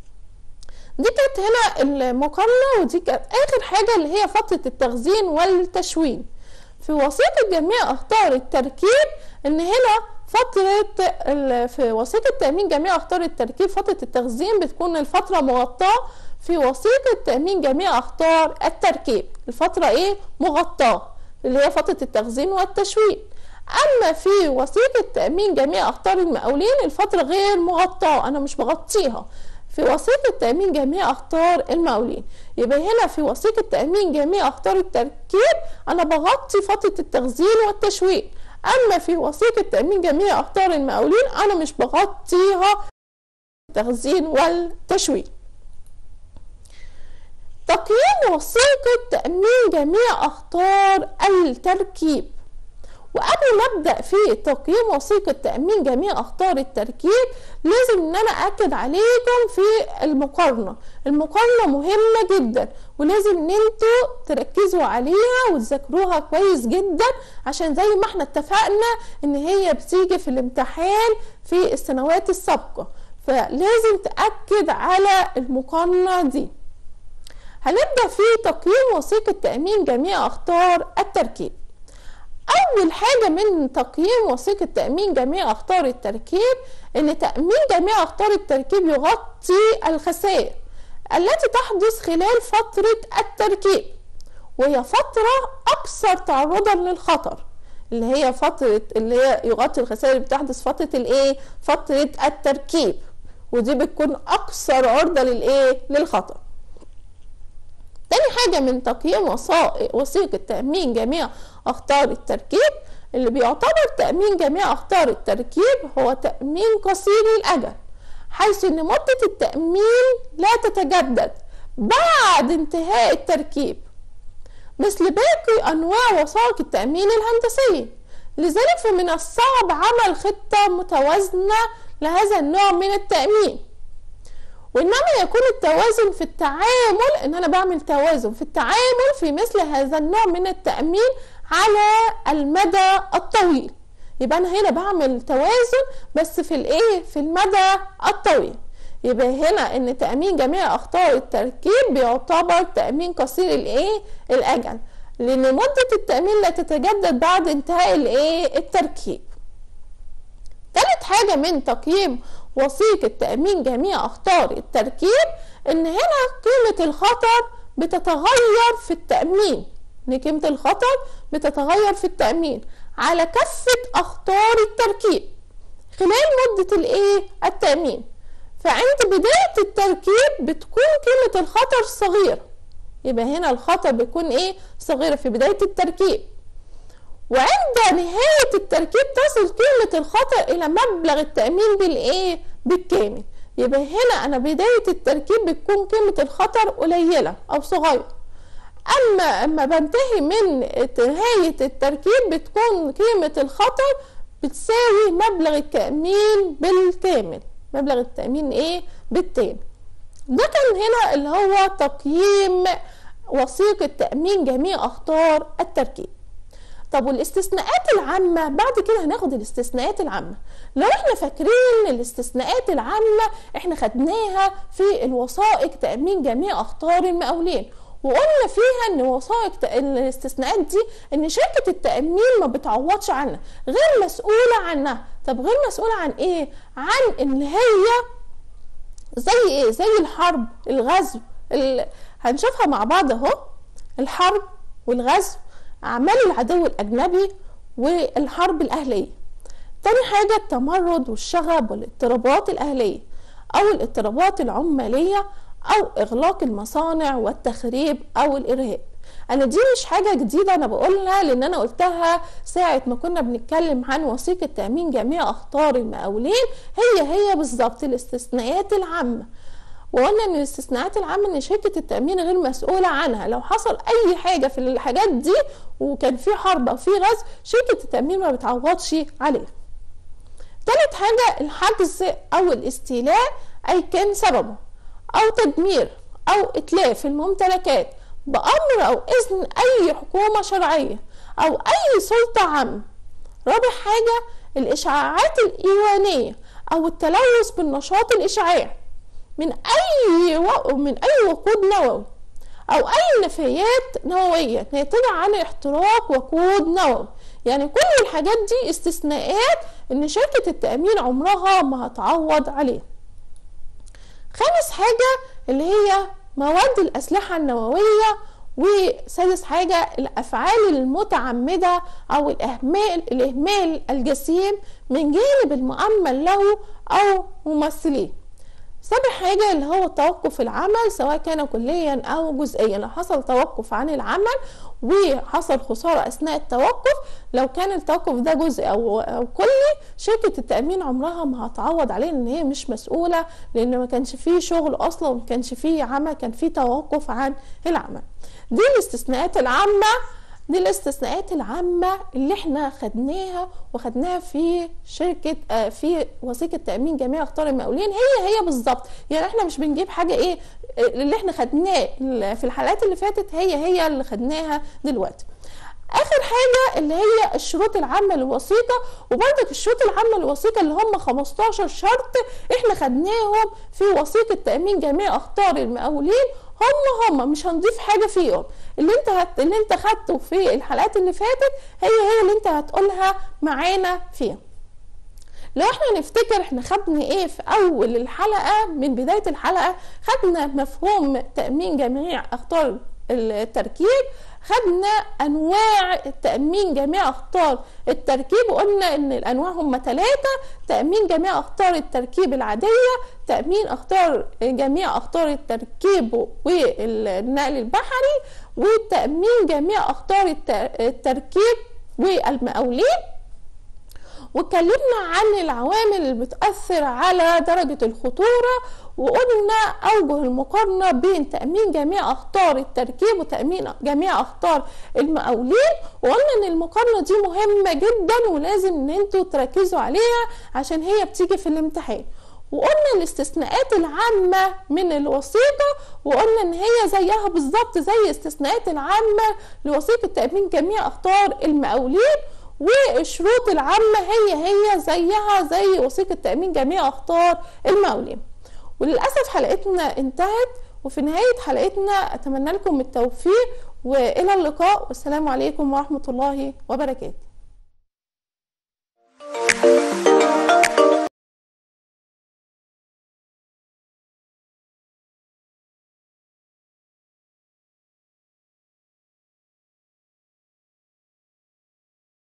دي كانت هنا المقارنة ودي كانت اخر حاجة اللي هي فترة التخزين والتشوين في وثيقة جميع اخطار التركيب ان هنا فترة في وثيقة تأمين جميع اخطار التركيب فترة التخزين بتكون الفترة مغطاة في وثيقة تأمين جميع اخطار التركيب الفترة ايه مغطاة اللي هي فترة التخزين والتشوين اما في وثيقه تامين جميع اخطار المقاولين الفتره غير مغطاه انا مش بغطيها في وثيقة تأمين جميع أخطار المقاولين يبقى هنا في وثيقة تأمين جميع أخطار التركيب أنا بغطي فترة التخزين والتشويق أما في وثيقة تأمين جميع أخطار المقاولين أنا مش بغطيها التخزين والتشويق تقييم وثيقة تأمين جميع أخطار التركيب وقبل ما ابدا في تقييم وثيقه تامين جميع اخطار التركيب لازم ان انا اكد عليكم في المقارنه المقارنه مهمه جدا ولازم ان انتوا تركزوا عليها وتذاكروها كويس جدا عشان زي ما احنا اتفقنا ان هي بتيجي في الامتحان في السنوات السابقه فلازم تاكد على المقارنه دي هنبدا في تقييم وثيقه تامين جميع اخطار التركيب أول حاجة من تقييم وثيقة تأمين جميع أخطار التركيب إن تأمين جميع أخطار التركيب يغطي الخسائر التي تحدث خلال فترة التركيب وهي فترة أكثر تعرضا للخطر اللي هي فترة اللي هي يغطي الخسائر اللي بتحدث فترة الإيه؟ فترة التركيب ودي بتكون أكثر عرضة للإيه؟ للخطر. تاني حاجة من تقييم وثيقة تأمين جميع أخطار التركيب اللي بيعتبر تأمين جميع أخطار التركيب هو تأمين قصير الأجل حيث أن مدة التأمين لا تتجدد بعد انتهاء التركيب مثل باقي أنواع وثائق التأمين الهندسية لذلك فمن الصعب عمل خطة متوازنة لهذا النوع من التأمين وإنما يكون التوازن في التعامل إن أنا بعمل توازن في التعامل في مثل هذا النوع من التأمين على المدى الطويل يبقى انا هنا بعمل توازن بس في الايه في المدى الطويل يبقى هنا ان تامين جميع اخطار التركيب بيعتبر تامين قصير الايه الاجل لان مدة التأمين لا تتجدد بعد انتهاء الايه التركيب تالت حاجة من تقييم وثيقة تأمين جميع أخطار التركيب إن هنا قيمة الخطر بتتغير في التأمين إن قيمة الخطر بتتغير في التأمين على كافة أخطار التركيب خلال مدة الإيه؟ التأمين فعند بداية التركيب بتكون قيمة الخطر صغيرة يبقى هنا الخطر بيكون إيه؟ صغيرة في بداية التركيب وعند نهاية التركيب تصل قيمة الخطر إلى مبلغ التأمين بالإيه؟ بالكامل يبقى هنا أنا بداية التركيب بتكون قيمة الخطر قليلة أو صغيرة أما أما بنتهي من نهاية التركيب بتكون قيمة الخطر بتساوي مبلغ التأمين بالكامل مبلغ التأمين إيه؟ بالتامن ده كان هنا اللي هو تقييم وثيقة تأمين جميع أخطار التركيب طب والاستثناءات العامة بعد كده هناخد الاستثناءات العامة لو احنا فاكرين الاستثناءات العامة احنا خدناها في الوثائق تأمين جميع أخطار المقاولين وقلنا فيها ان وثائق الاستثناءات دي ان شركة التأمين ما بتعوضش عنها غير مسؤولة عنها طب غير مسؤولة عن ايه عن ان هي زي ايه زي الحرب الغزو ال... هنشوفها مع بعض اهو الحرب والغزو أعمال العدو الأجنبي والحرب الأهلية تاني حاجة التمرد والشغب والاضطرابات الأهلية أو الاضطرابات العمالية أو إغلاق المصانع والتخريب أو الإرهاب أنا دي مش حاجة جديدة أنا بقولها لأن أنا قلتها ساعة ما كنا بنتكلم عن وثيقة تأمين جميع أخطار المقاولين هي هي بالظبط الاستثناءات العامة وقلنا ان الاستثناءات العامه ان شركه التامين غير مسؤوله عنها لو حصل اي حاجه في الحاجات دي وكان في حرب او في غزو شركه التامين ما بتعوضش عليها تالت حاجه الحجز او الاستيلاء اي كان سببه او تدمير او اتلاف الممتلكات بامر او اذن اي حكومه شرعيه او اي سلطه عامه رابع حاجه الاشعاعات الايوانيه او التلوث بالنشاط الاشعاعي من اي و... من اي وقود نووي او اي نفايات نوويه ناتجه عن احتراق وقود نووي يعني كل الحاجات دي استثناءات ان شركه التامين عمرها ما هتعوض عليها خامس حاجه اللي هي مواد الاسلحه النوويه وسادس حاجة الأفعال المتعمدة أو الإهمال الإهمال الجسيم من جانب المؤمن له أو ممثليه سابع حاجة اللي هو توقف العمل سواء كان كليا أو جزئيا لو حصل توقف عن العمل وحصل خسارة أثناء التوقف لو كان التوقف ده جزء أو, أو كلي شركة التأمين عمرها ما هتعوض عليه لأن هي مش مسؤولة لأن ما كانش فيه شغل أصلا وما كانش فيه عمل كان فيه توقف عن العمل دي الاستثناءات العامة دي الاستثناءات العامة اللي احنا خدناها وخدناها في شركة آه في وثيقة تأمين جميع أخطار المقاولين هي هي بالظبط يعني احنا مش بنجيب حاجة ايه اللي احنا خدناه في الحلقات اللي فاتت هي هي اللي خدناها دلوقتي اخر حاجه اللي هي الشروط العامه للوثيقه وبرضك الشروط العامه للوثيقه اللي هم 15 شرط احنا خدناهم في وثيقه تامين جميع اخطار المقاولين هم هم مش هنضيف حاجه فيهم اللي انت هت... اللي انت خدته في الحلقات اللي فاتت هي هي اللي انت هتقولها معانا فيها لو احنا نفتكر احنا خدنا ايه في اول الحلقه من بدايه الحلقه خدنا مفهوم تامين جميع اخطار التركيب خدنا انواع التامين جميع اخطار التركيب وقلنا ان الانواع هم ثلاثه تامين جميع اخطار التركيب العاديه تامين اخطار جميع اخطار التركيب والنقل البحري وتامين جميع اخطار التركيب والمقاولين واتكلمنا عن العوامل اللي بتأثر على درجة الخطورة وقلنا أوجه المقارنة بين تأمين جميع أخطار التركيب وتأمين جميع أخطار المقاولين وقلنا إن المقارنة دي مهمة جدا ولازم إن انتوا تركزوا عليها عشان هي بتيجي في الامتحان وقلنا الاستثناءات العامة من الوثيقة وقلنا ان هي زيها بالظبط زي الاستثناءات العامة لوثيقة تأمين جميع اخطار المقاولين والشروط العامة هي هي زيها زي وثيقة تأمين جميع اخطار المقاولين وللأسف حلقتنا انتهت وفي نهاية حلقتنا أتمنى لكم التوفيق والى اللقاء والسلام عليكم ورحمه الله وبركاته